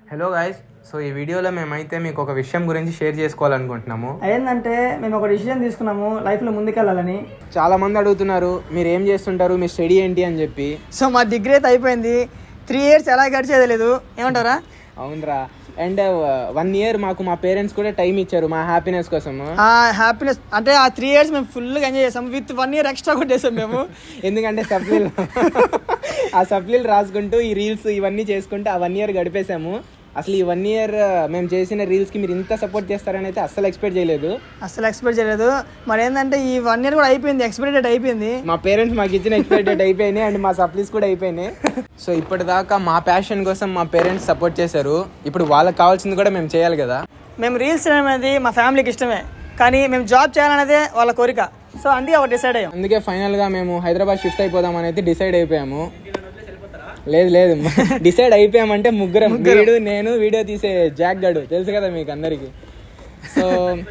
Hello guys so ఈ వీడియోలో మేమైతే మీకు ఒక విషయం గురించి షేర్ చేసుకోవాలనుకుంటున్నాము ఏంటంటే మేము ఒక డిసిజన్ తీసుకున్నాము లైఫ్లో ముందుకెళ్ళాలని చాలా మంది అడుగుతున్నారు మీరు ఏం చేస్తుంటారు మీ స్టడీ ఏంటి అని చెప్పి సో మా డిగ్రీ అయితే అయిపోయింది త్రీ ఇయర్స్ ఎలా గడిచేది లేదు ఏమంటారా అవునరా అండ్ వన్ ఇయర్ మాకు మా పేరెంట్స్ కూడా టైం ఇచ్చారు మా హ్యాపీనెస్ కోసము ఆ హ్యాపీనెస్ అంటే ఆ త్రీ ఇయర్స్ మేము ఫుల్గా ఎంజాయ్ చేసాం విత్ వన్ ఇయర్ ఎక్స్ట్రా కొట్టేసాం మేము ఎందుకంటే సప్లీలు ఆ సప్లీలు రాసుకుంటూ ఈ రీల్స్ ఇవన్నీ చేసుకుంటూ ఆ వన్ ఇయర్ గడిపేశాము అసలు ఈ వన్ ఇయర్ మేము చేసిన రీల్స్కి మీరు ఇంత సపోర్ట్ చేస్తారని అయితే అస్సలు ఎక్స్పెక్ట్ చేయలేదు అసలు ఎక్స్పెక్ట్ చేయలేదు మరి ఏంటంటే ఈ వన్ ఇయర్ కూడా అయిపోయింది ఎక్స్పైరీ డేట్ అయిపోయింది మా పేరెంట్స్ మాకు ఇచ్చిన ఎక్స్పెక్ట్ డేట్ అయిపోయినాయి అండ్ మా సప్లీస్ కూడా అయిపోయినాయి సో ఇప్పటిదాకా మా ప్యాషన్ కోసం మా పేరెంట్స్ సపోర్ట్ చేశారు ఇప్పుడు వాళ్ళకి కావాల్సింది కూడా మేము చేయాలి కదా మేము రీల్స్ చేయడం అనేది మా ఫ్యామిలీకి ఇష్టమే కానీ మేము జాబ్ చేయాలనేదే వాళ్ళ కోరిక సో అందుకే ఒక డిసైడ్ అయ్యాం అందుకే ఫైనల్గా మేము హైదరాబాద్ షిఫ్ట్ అయిపోదాం అనేది డిసైడ్ అయిపోయాము లేదు లేదు డిసైడ్ అయిపోయామంటే ముగ్గురం వీడు నేను వీడియో తీసే జాక్ గడు తెలుసు కదా మీకు అందరికి సో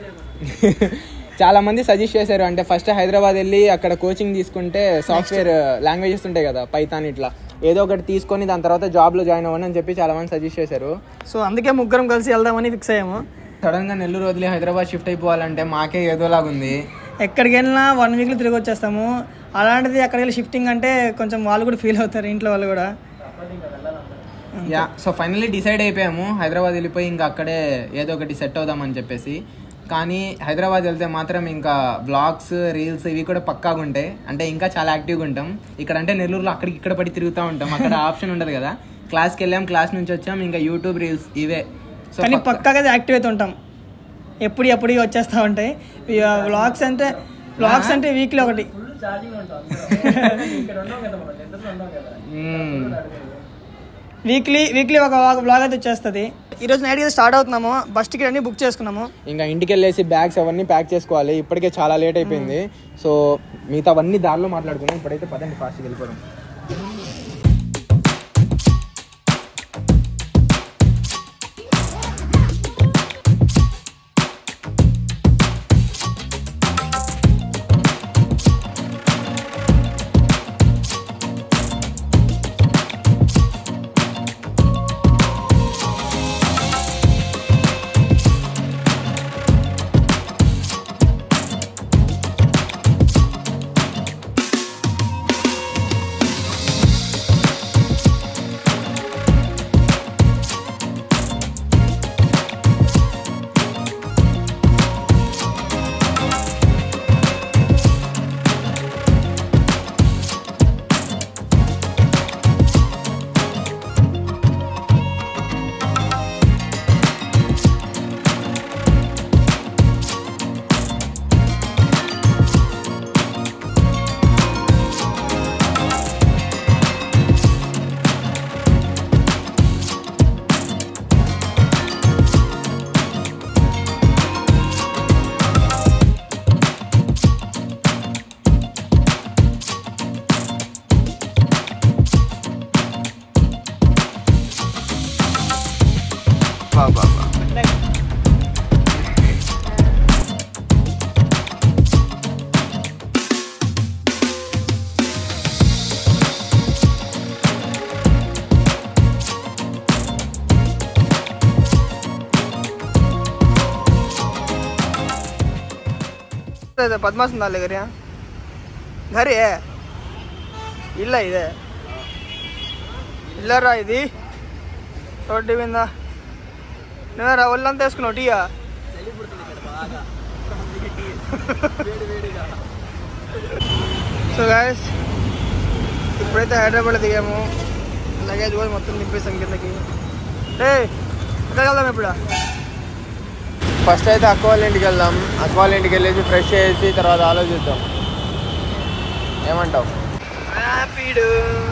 చాలా మంది సజెస్ట్ చేశారు అంటే ఫస్ట్ హైదరాబాద్ వెళ్ళి అక్కడ కోచింగ్ తీసుకుంటే సాఫ్ట్వేర్ లాంగ్వేజెస్ ఉంటాయి కదా పైథాన్ ఇట్లా ఏదో ఒకటి తీసుకొని దాని తర్వాత జాబ్లో జాయిన్ అవ్వని అని చెప్పి చాలా మంది సజెస్ట్ చేశారు సో అందుకే ముగ్గురం కలిసి వెళ్దామని ఫిక్స్ అయ్యాము సడన్గా నెల్లూరు వదిలి హైదరాబాద్ షిఫ్ట్ అయిపోవాలంటే మాకే ఏదోలాగుంది ఎక్కడికి వెళ్ళినా వన్ వీక్లో తిరిగి వచ్చేస్తాము అలాంటిది అక్కడికి వెళ్ళి షిఫ్టింగ్ అంటే కొంచెం వాళ్ళు కూడా ఫీల్ అవుతారు ఇంట్లో వాళ్ళు కూడా యా సో ఫైనల్లీ డిసైడ్ అయిపోయాము హైదరాబాద్ వెళ్ళిపోయి ఇంకా అక్కడే ఏదో ఒకటి సెట్ అవుదామని చెప్పేసి కానీ హైదరాబాద్ వెళ్తే మాత్రం ఇంకా బ్లాగ్స్ రీల్స్ ఇవి కూడా పక్కాగా ఉంటాయి అంటే ఇంకా చాలా యాక్టివ్గా ఉంటాం ఇక్కడ అంటే నెల్లూరులో అక్కడికి ఇక్కడ పడి తిరుగుతూ ఉంటాం అక్కడ ఆప్షన్ ఉండదు కదా క్లాస్కి వెళ్ళాం క్లాస్ నుంచి వచ్చాం ఇంకా యూట్యూబ్ రీల్స్ ఇవే సో కానీ పక్కాగా యాక్టివ్ అయితే ఉంటాం ఎప్పుడు ఎప్పుడు వచ్చేస్తూ ఉంటాయి వ్లాగ్స్ అంటే వ్లాగ్స్ అంటే వీక్లీ ఒకటి వీక్లీ వీక్లీ ఒక బ్లాగ్ అయితే వచ్చేస్తుంది ఈరోజు నైట్ అయితే స్టార్ట్ అవుతున్నాము బస్ టికెట్ అన్ని బుక్ చేసుకున్నాము ఇంకా ఇంటికి వెళ్ళేసి బ్యాగ్స్ అవన్నీ ప్యాక్ చేసుకోవాలి ఇప్పటికే చాలా లేట్ అయిపోయింది సో మిగతా అవన్నీ దారిలో మాట్లాడుకున్నాం ఇప్పుడైతే పదండి ఫాస్ట్గా వెళ్ళిపోదాం పద్మాసన్ దాని దగ్గర గరి ఇల్ల ఇదే ఇల్లరా ఇది రోడ్డు మీద నువ్వేరా ఒళ్ళంతా వేసుకున్నావు టీయా సో గాయస్ ఇప్పుడైతే హైదరాబాద్లో దిగాము లగేజ్ కూడా మొత్తం నింపేసాం కిందకి రే ఎక్కడ వెళ్దాం ఇప్పుడు ఫస్ట్ అయితే అక్క వాళ్ళ ఇంటికి వెళ్దాం అక్క వాళ్ళ ఇంటికి వెళ్ళేసి ఫ్రెష్ చేసి తర్వాత ఆలోచిద్దాం ఏమంటావు ర్యాపిడ్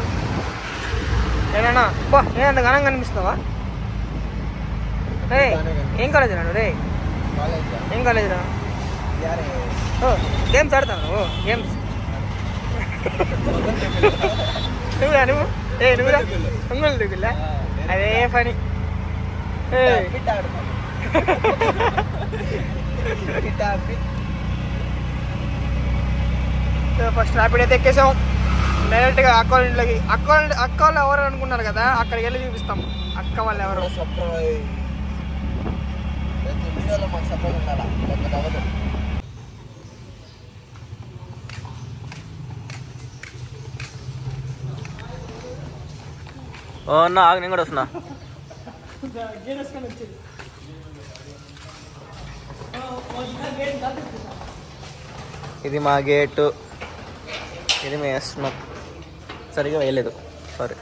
ఏనా బా నేను అంత ఘనంగా కనిపిస్తున్నావా రే ఏం కాలేజ్ రా రే ఏం కాలేజ్ రా ఓ గేమ్స్ ఆడతావు నువ్వు గేమ్స్ నువ్వురా నువ్వు ఏ నువ్వురా ఒంగోలు దిగులా అదే పని ఫస్ట్ ర్యాపిడ్ అయితే ఎక్కేసాం డైరెక్ట్ గా అక్క వాళ్ళ ఇంట్లోకి అక్క వాళ్ళ అక్క వాళ్ళు ఎవరు అనుకున్నారు కదా అక్కడికి వెళ్ళి చూపిస్తాం అక్క వాళ్ళు ఎవరు వీడియోలో మాకు సపోర్ట్ ఉండాలా లేకపోతే అవ్వదు ఓ అన్న ఆగు నేను కూడా వస్తున్నా ఇది మా గేటు ఇది మేము వేస్తున్నాం సరిగా వేయలేదు సారీ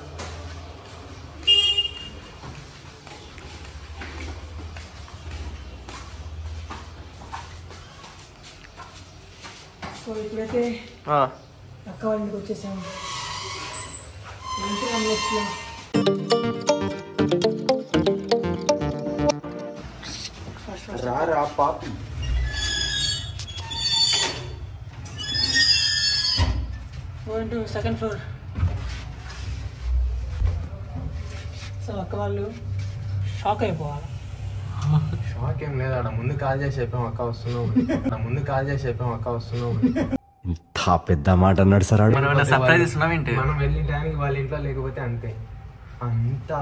సో ఇప్పుడైతే ఆ, అక్క వాళ్ళ ఇంటికి వచ్చేసాము ఇంటి రమ్మొచ్చాం రా రా పాపి going to second floor so అక్క వాళ్ళు షాక్ అయిపోవాలి షాక్ ఏం లేదు ఆడ ముందు కాల్ చేసి చెప్పాం అక్క వస్తున్నావు ఆడ ముందు కాల్ చేసి చెప్పాం అక్క వస్తున్నావు ఇంత పెద్ద మాట అన్నాడు సార్ ఆడు. మనం ఏమైనా సర్ప్రైజ్ ఇస్తున్నాం ఏంటి మనం వెళ్ళిన టైంకి వాళ్ళ ఇంట్లో లేకపోతే అంతే అంతా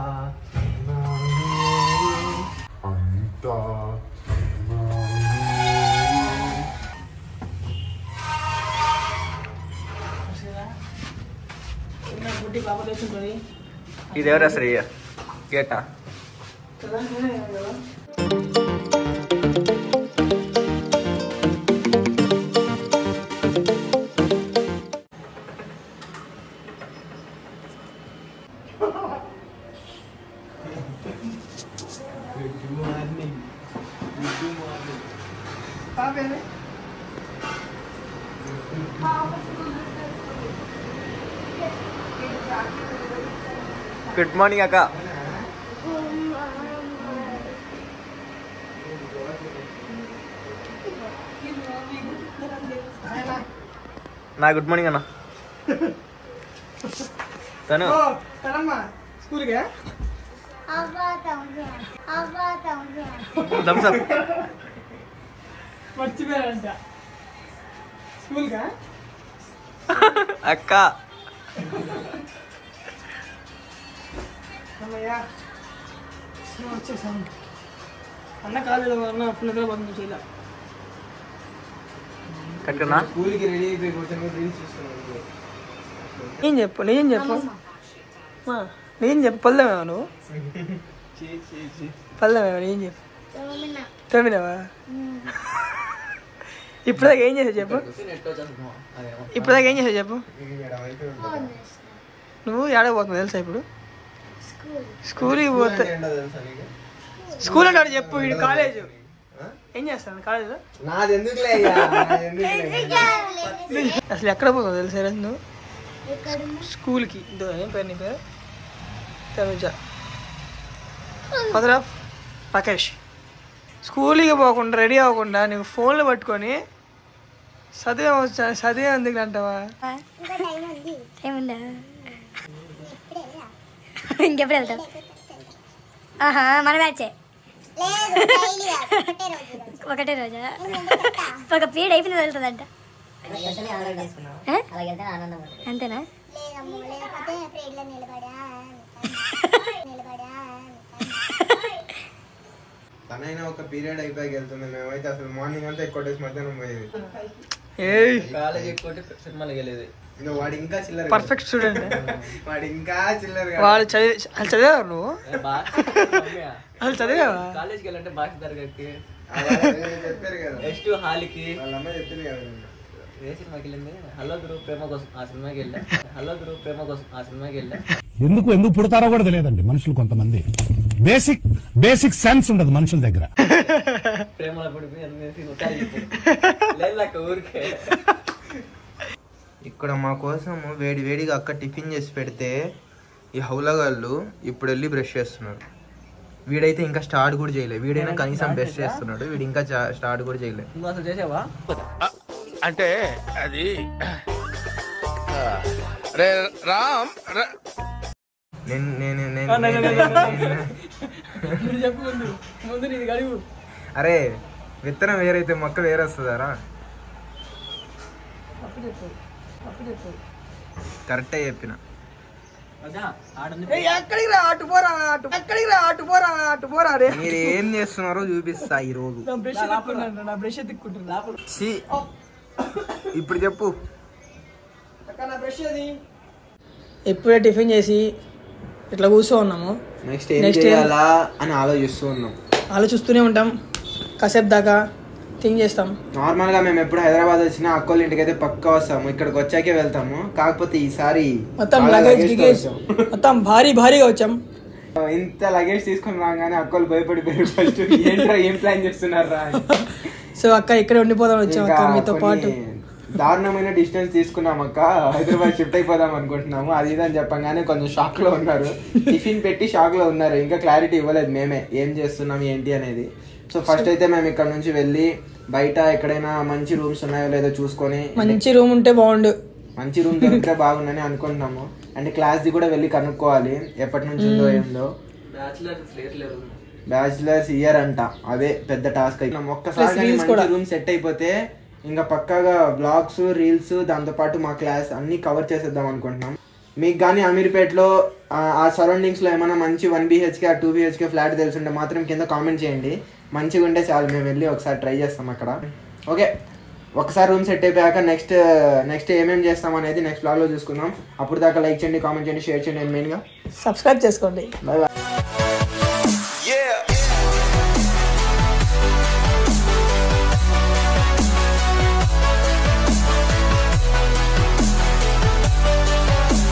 అంతా బుడ్డి పాప తెచ్చుంటుంది ఇది ఎవరు అసలు గేటా కదా నేనే కదా గుడ్ మార్నింగ్ అక్క నా గుడ్ మార్నింగ్ అన్న తను ఓ తనమ్మా స్కూల్కి థమ్స్ అప్ మర్చిపోయారంట స్కూల్కా అక్క అమ్మయ్యా సో వచ్చేసాము అన్న కాలేదు అన్న అప్పుడు నిద్ర పోతుంది చేయలే కట్టుకున్నా స్కూల్కి రెడీ అయిపోయి కూర్చొని రీల్స్ చూస్తున్నాను ఏం చెప్పు నిజం చెప్పు మా, నిజం చెప్పు పల్లెమేవా నువ్వు పల్లెమేవా ఏం చెప్పు తొమ్మిదవా ఇప్పుడుదాకా ఏం చేసావు చెప్పు ఇప్పుడుదాకా ఏం చేసావు చెప్పు నువ్వు ఏడకు పోతున్నావు తెలుసా ఇప్పుడు స్కూల్కి పోతే స్కూల్ అంటే వాడు చెప్పు వీడు కాలేజ్ ఏం చేస్తాను కాలేజ్ నాది ఎందుకులే అయ్యా నాది ఎందుకులే అసలు ఎక్కడ పోతావు తెలుసా ఈరోజు నువ్వు స్కూల్కి ఇదో ఏం పేరు నీ పేరు తనుజ మదర్ ఆఫ్ రాకేష్ స్కూల్కి పోకుండా రెడీ అవ్వకుండా నువ్వు ఫోన్లు పట్టుకొని చదివే వచ్చా చదివే ఎందుకు అంటావా ఏముందా ఇంకెప్పుడు వెళ్తాం ఆహా మన బ్యాచే ఒకటే రోజా ఒక పీరియడ్ అయిపోయింది వెళ్తుందంట ఆ? అంతేనా తనైనా ఒక పీరియడ్ అయిపోయి వెళ్తుంది మేమైతే అసలు మార్నింగ్ అంతా ఎక్కువ డేస్ మధ్యాహ్నం పోయేది ఏయ్ కాలేజ్ ఎక్కువ సినిమాలకు వెళ్ళేది ఇంకా వాడు ఇంకా చిల్లర పర్ఫెక్ట్ స్టూడెంట్ వాడు ఇంకా చిల్లర వాళ్ళు చదివి వాళ్ళు చదివావు నువ్వు వాళ్ళు చదివావా కాలేజ్కి వెళ్ళంటే భాష తరగతికి చెప్పారు కదా నెక్స్ట్ హాల్కి వాళ్ళ అమ్మ చెప్పింది కదా నిన్న. ఏ సినిమాకి వెళ్ళింది హలో గురు ప్రేమ కోసం ఆ సినిమాకి వెళ్ళా హలో గురు ప్రేమ కోసం ఆ సినిమాకి వెళ్ళా ఎందుకు ఎందుకు పుడతారో కూడా తెలియదండి మనుషులు కొంతమంది బేసిక్ బేసిక్ సెన్స్ ఉండదు మనుషుల దగ్గర ప్రేమలో పడిపోయి అన్ని ఉంటాయి లేదు అక్క ఊరికే ఇక్కడ మా కోసం వేడి వేడిగా అక్క టిఫిన్ చేసి పెడితే ఈ హౌలగాళ్ళు ఇప్పుడు వెళ్ళి బ్రష్ చేస్తున్నారు వీడైతే ఇంకా స్టార్ట్ కూడా చేయలేదు వీడైనా కనీసం బ్రష్ చేస్తున్నాడు వీడు ఇంకా చా- స్టార్ట్ కూడా చేయలేదు నువ్వు అసలు చేసావా అంటే అది రే రామ్ ర- నేను నేను నేను- ఆ, నేను- నేను- నేను- నేను- నువ్వు చెప్పు ముందు ముందు నీది గడువు అరే విత్తనం వేరైతే మొక్క వేరే వస్తుందారా అప్పుడు చెప్పు అప్పుడు చెప్పు కరెక్టే చెప్పిన ఏయ్, ఎక్కడికి రా అటు పోరా అటు ఎక్కడికి రా అటు పోరా అటు పోరా రే మీరు ఏం చేస్తున్నారో చూపిస్తా ఈ రోజు నా బ్రష్ ఎత్తుకుంటున్నా నా బ్రష్ ఎత్తుకుంటున్నా ఛీ. ఇప్పుడు చెప్పు నా బ్రష్ అది ఇప్పుడే టిఫిన్ చేసి ఇట్లా కూర్చో ఉన్నాము నెక్స్ట్ ఏం Next ఏం- చేయాలా అని ఆలోచిస్తూ ఉన్నాం ఆలోచిస్తూనే ఉంటాం కాసేపు దాకా థింక్ చేస్తాం నార్మల్ గా మేము ఎప్పుడు హైదరాబాద్ వచ్చినా అక్కోళ్ళ ఇంటికి అయితే పక్కా వస్తాము ఇక్కడికి వచ్చాకే వెళ్తాము కాకపోతే ఈసారి మొత్తం చాలా లగేజ్ luggage తో గిగేజ్ వచ్చాం. మొత్తం భారీ భారీగా వచ్చాం ఇంత లగేజ్ తీసుకొని రాగానే అక్కలు భయపడిపోయారు ఫస్ట్ ఏంట్రా ఏం ప్లాన్ చేస్తున్నారా అని. సో అక్క ఇక్కడే ఉండిపోదాం వచ్చాం ఇంకా అక్క మీతో పాటు కొన్ని దారుణమైన డిస్టెన్స్ తీసుకున్నాం అక్క హైదరాబాద్ షిఫ్ట్ అయిపోదాం అనుకుంటున్నాము అది ఇది అని చెప్పగానే కొంచెం షాక్ లో ఉన్నారు టిఫిన్ పెట్టి షాక్ లో ఉన్నారు ఇంకా క్లారిటీ ఇవ్వలేదు మేమే ఏం చేస్తున్నాం ఏంటి అనేది సో ఫస్ట్ అయితే మేము ఇక్కడ నుంచి వెళ్ళి బయట ఎక్కడైనా మంచి రూమ్స్ ఉన్నాయో లేదో చూసుకొని మంచి రూమ్ ఉంటే బాగుండు మంచి రూమ్ దొరికితే బాగుందని అనుకుంటున్నాము అండ్ క్లాస్ ది కూడా వెళ్ళి కనుక్కోవాలి ఎప్పటి నుంచి ఉందో ఏందో బ్యాచిలర్స్ ఇయర్ అంట అదే పెద్ద టాస్క్ అయితే ఒక్కసారి Plus కానీ reels మంచి కూడా. రూమ్ సెట్ అయిపోతే ఇంకా పక్కాగా బ్లాగ్స్ రీల్స్ దాంతో పాటు మా క్లాస్ అన్ని కవర్ చేసేద్దాం అనుకుంటున్నాం మీకు కానీ అమీర్పేటలో ఆ, ఆ సరౌండింగ్స్ లో ఏమైనా మంచి వన్ బిహెచ్కే ఆ టూ బిహెచ్కే ఫ్లాట్ తెలుసుంటే మాత్రం కింద కామెంట్ చేయండి మంచిగా ఉంటే చాలు మేము వెళ్ళి ఒకసారి ట్రై చేస్తాం అక్కడ ఓకే ఒకసారి రూమ్ సెట్ అయిపోయాక నెక్స్ట్ నెక్స్ట్ ఏమేం చేస్తాం అనేది నెక్స్ట్ బ్లాగ్ లో చూసుకుందాం అప్పుడు దాకా లైక్ చేయండి కామెంట్ చేయండి షేర్ చేయండి మెయిన్గా సబ్స్క్రైబ్ చేసుకోండి బాయ్ బాయ్